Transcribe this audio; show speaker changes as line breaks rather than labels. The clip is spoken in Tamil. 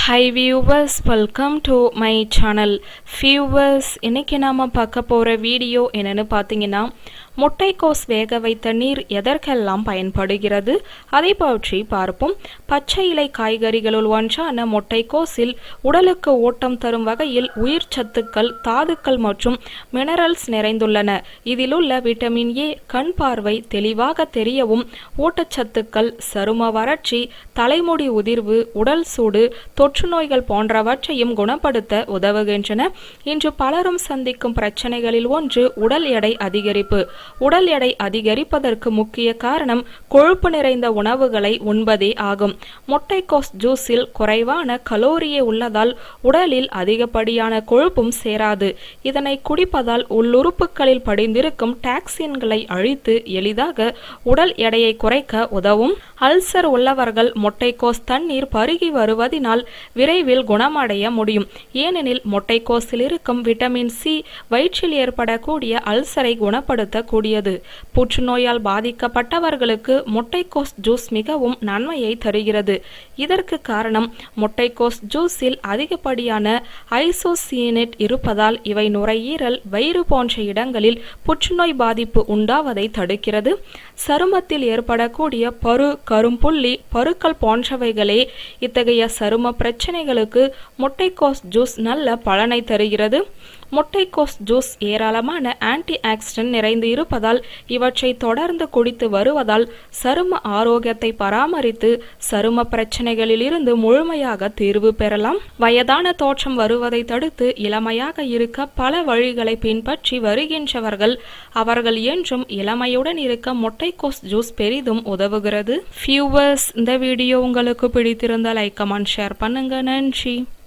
high viewers welcome to my channel viewers இன்னைக்கு நாம் பார்க்க போகிற வீடியோ என்னன்னு பார்த்தீங்கன்னா முட்டைக்கோஸ் வேக வைத்த நீர் எதற்கெல்லாம் பயன்படுகிறது அதை பற்றி பார்ப்போம் பச்சை இலை காய்கறிகளுள் ஒன்றான முட்டைக்கோஸில் உடலுக்கு ஓட்டம் தரும் வகையில் உயிர் சத்துக்கள் தாதுக்கள் மற்றும் மினரல்ஸ் நிறைந்துள்ளன இதிலுள்ள விட்டமின் ஏ கண் பார்வை தெளிவாக தெரியவும் ஊட்டச்சத்துக்கள் சரும வறட்சி தலைமுடி உதிர்வு உடல் சூடு தொற்று நோய்கள் போன்றவற்றையும் குணப்படுத்த உதவுகின்றன இன்று பலரும் சந்திக்கும் பிரச்சனைகளில் ஒன்று உடல் எடை அதிகரிப்பு உடல் எடை அதிகரிப்பதற்கு முக்கிய காரணம் கொழுப்பு நிறைந்த உணவுகளை உண்பதே ஆகும் முட்டைக்கோஸ் ஜூஸில் குறைவான கலோரியே உள்ளதால் உடலில் அதிகப்படியான கொழுப்பும் சேராது இதனை குடிப்பதால் உள்ளுறுப்புகளில் படிந்திருக்கும் டாக்ஸின்களை அழித்து எளிதாக உடல் எடையை குறைக்க உதவும் அல்சர் உள்ளவர்கள் முட்டைக்கோஸ் தண்ணீர் பருகி வருவதினால் விரைவில் குணமடைய முடியும் ஏனெனில் முட்டைக்கோஸில் இருக்கும் விட்டமின் சி வயிற்றில் ஏற்படக்கூடிய அல்சரை குணப்படுத்தக்கூடியது புற்றுநோயால் பாதிக்கப்பட்டவர்களுக்கு முட்டைக்கோஸ் ஜூஸ் மிகவும் நன்மையை தருகிறது இதற்கு காரணம் முட்டைக்கோஸ் ஜூஸில் அதிகப்படியான ஐசோசியனேட் இருப்பதால் இவை நுரையீரல் வயிறு போன்ற இடங்களில் புற்றுநோய் பாதிப்பு உண்டாவதை தடுக்கிறது சருமத்தில் ஏற்படக்கூடிய பரு கரும்புள்ளி பருக்கள் போன்றவைகளே இத்தகைய சரும பிரச்சனைகளுக்கு முட்டைக்கோஸ் ஜூஸ் நல்ல பலனை தருகிறது முட்டைக்கோஸ் ஜூஸ் ஏராளமான ஆன்டி ஆக்சிடென்ட் நிறைந்து இருப்பதால் இவற்றை தொடர்ந்து குடித்து வருவதால் சரும ஆரோக்கியத்தை பராமரித்து சரும பிரச்சனைகளில் இருந்து முழுமையாக தீர்வு பெறலாம் வயதான தோற்றம் வருவதை தடுத்து இளமையாக இருக்க பல வழிகளை பின்பற்றி வருகின்றவர்கள் அவர்கள் என்றும் இளமையுடன் இருக்க முட்டைக்கோஸ் ஜூஸ் பெரிதும் உதவுகிறது ஃபியூவர்ஸ் இந்த வீடியோ உங்களுக்கு பிடித்திருந்தால் லைக் கமெண்ட் ஷேர் பண்ணுங்க நன்றி